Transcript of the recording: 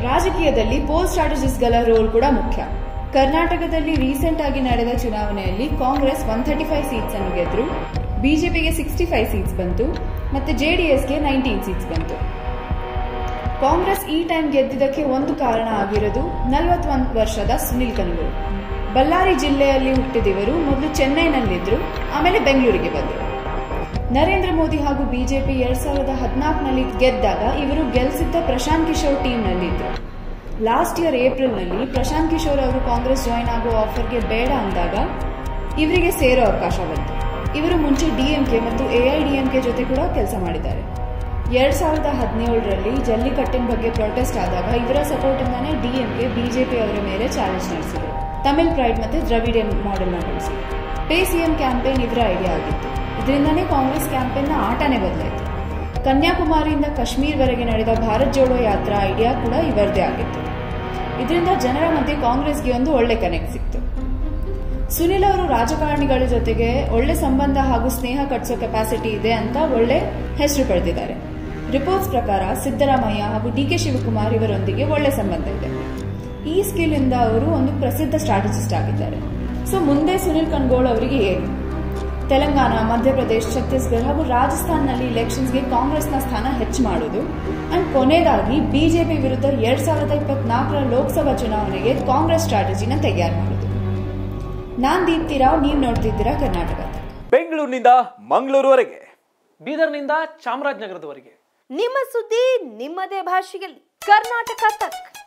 ರಾಜಕೀಯದಲ್ಲಿ pole ಸ್ಟ್ರಾಟಜಿಸ್ಟ್ಗಳ roll ಕೂಡ ಮುಖ್ಯ ಕರ್ನಾಟಕದಲ್ಲಿ ರೀಸೆಂಟ್ ಆಗಿ ನಡೆದ ಚುನಾವಣೆಯಲ್ಲಿ Congress one thirty five seats ಅನ್ನು ಗೆದ್ರು ಬಿಜೆಪಿಗೆ ಸಿಕ್ಸ್ಟಿ ಫೈವ್ ಸೀಟ್ಸ್ ಬಂತು ಮತ್ತೆ ಜೆಡಿಎಸ್ಗೆ ನೈನ್ಟೀನ್ ಸೀಟ್ಸ್ ಬಂತು ಕಾಂಗ್ರೆಸ್ ಈ ಟೈಮ್ ಗೆದ್ದಿದ್ದಕ್ಕೆ ಒಂದು ಕಾರಣ ಆಗಿರೋದು ನಲವತ್ತೊಂದು ವರ್ಷದ ಸುನಿಲ್ ಕನ್ಗೂರು ಬಳ್ಳಾರಿ ಜಿಲ್ಲೆಯಲ್ಲಿ ಹುಟ್ಟಿದ ಇವರು ಮೊದಲು ಚೆನ್ನೈನಲ್ಲಿದ್ರು ಆಮೇಲೆ ಬೆಂಗಳೂರಿಗೆ ಬಂದರು ನರೇಂದ್ರ ಮೋದಿ ಹಾಗೂ ಬಿಜೆಪಿ ಎರಡ್ ಸಾವಿರದ ಹದಿನಾಲ್ಕನಲ್ಲಿ ಗೆದ್ದಾಗ ಇವರು ಗೆಲ್ಸಿದ್ದ ಪ್ರಶಾಂತ್ ಕಿಶೋರ್ ಟೀಮ್ನಲ್ಲಿದ್ದರು ಲಾಸ್ಟ್ ಇಯರ್ ಏಪ್ರಿಲ್ನಲ್ಲಿ ಪ್ರಶಾಂತ್ ಕಿಶೋರ್ ಅವರು ಕಾಂಗ್ರೆಸ್ ಜಾಯಿನ್ ಆಗೋ ಆಫರ್ಗೆ ಬೇಡ ಅಂದಾಗ ಇವರಿಗೆ ಸೇರೋ ಅವಕಾಶ ಬಂತು ಇವರು ಮುಂಚೆ ಡಿಎಂಕೆ ಮತ್ತು ಎಐಡಿಎಂಕೆ ಜೊತೆ ಕೂಡ ಕೆಲಸ ಮಾಡಿದ್ದಾರೆ ಎರಡ್ ಸಾವಿರದ ಹದಿನೇಳರಲ್ಲಿ ಜಲ್ಲಿಕಟ್ಟಿನ ಬಗ್ಗೆ ಪ್ರೊಟೆಸ್ಟ್ ಆದಾಗ ಇವರ ಸಪೋರ್ಟಿಂದಾನೇ ಡಿಎಂಕೆ ಬಿಜೆಪಿ ಅವರ ಮೇಲೆ ಚಾಲೆಂಜ್ ನಡೆಸಿದರು ತಮಿಳ್ ಪ್ರೈಡ್ ಮತ್ತೆ ದ್ರವಿಡಿಯನ್ ಮಾಡೆಲ್ನ ಬಳಸಿ ಪೇ ಸಿಎಂ ಕ್ಯಾಂಪೇನ್ ಇವರ ಐಡಿಯಾ ಆಗಿತ್ತು ಇದರಿಂದಾನೇ ಕಾಂಗ್ರೆಸ್ ಕ್ಯಾಂಪೇನ್ನ ಆಟನೇ ಬದಲಾಯಿತು ಕನ್ಯಾಕುಮಾರಿಯಿಂದ ಕಾಶ್ಮೀರ್ವರೆಗೆ ನಡೆದ ಭಾರತ್ ಜೋಡೋ ಯಾತ್ರಾ ಐಡಿಯಾ ಕೂಡ ಇವರದೇ ಆಗಿತ್ತು ಇದರಿಂದ ಜನರ ಮಧ್ಯೆ ಕಾಂಗ್ರೆಸ್ಗೆ ಒಂದು ಒಳ್ಳೆ ಕನೆಕ್ಟ್ ಸಿಕ್ತು ಸುನಿಲ್ ಅವರು ರಾಜಕಾರಣಿಗಳ ಜೊತೆಗೆ ಒಳ್ಳೆ ಸಂಬಂಧ ಹಾಗೂ ಸ್ನೇಹ ಕಟ್ಟಿಸೋ ಕೆಪಾಸಿಟಿ ಇದೆ ಅಂತ ಒಳ್ಳೆ ಹೆಸರು ಪಡೆದಿದ್ದಾರೆ ರಿಪೋರ್ಟ್ಸ್ ಪ್ರಕಾರ ಸಿದ್ದರಾಮಯ್ಯ ಹಾಗೂ ಡಿ ಕೆ ಶಿವಕುಮಾರ್ ಇವರೊಂದಿಗೆ ಒಳ್ಳೆ ಸಂಬಂಧ ಇದೆ ಈ ಸ್ಕಿಲ್ ಇಂದ ಅವರು ಒಂದು ಪ್ರಸಿದ್ಧ ಸ್ಟ್ರಾಟಜಿಸ್ಟ್ ಆಗಿದ್ದಾರೆ ಸೊ ಮುಂದೆ ಸುನಿಲ್ ಕನ್ಗೋಳ್ ಅವರಿಗೆ ಏನು ತೆಲಂಗಾಣ ಮಧ್ಯಪ್ರದೇಶ ಛತ್ತೀಸ್ಗಢ ಹಾಗೂ ರಾಜಸ್ಥಾನ್ನಲ್ಲಿ ಇಲೆಕ್ಷನ್ಸ್ಗೆ ಕಾಂಗ್ರೆಸ್ನ ಸ್ಥಾನ ಹೆಚ್ಚು ಮಾಡೋದು ಅಂಡ್ ಕೊನೆಯದಾಗಿ ಬಿಜೆಪಿ ವಿರುದ್ಧ ಎರಡ್ ಸಾವಿರದ ಇಪ್ಪತ್ನಾಲ್ಕರ ಲೋಕಸಭಾ ಚುನಾವಣೆಗೆ ಕಾಂಗ್ರೆಸ್ ಸ್ಟ್ರಾಟಜಿನ ತಯಾರು ಮಾಡೋದು ನಾನ್ ದೀಪ್ತಿ ರಾವ್ ನೀವು ನೋಡ್ತಿದ್ದೀರಾ ಕರ್ನಾಟಕ ಬೆಂಗಳೂರಿನಿಂದ ಮಂಗಳೂರುವರೆಗೆ ಬೀದರ್ನಿಂದ ಚಾಮರಾಜನಗರದವರೆಗೆ ನಿಮ್ಮ ಸುದ್ದಿ ನಿಮ್ಮದೇ ಭಾಷೆಯಲ್ಲಿ ಕರ್ನಾಟಕ ತಕ್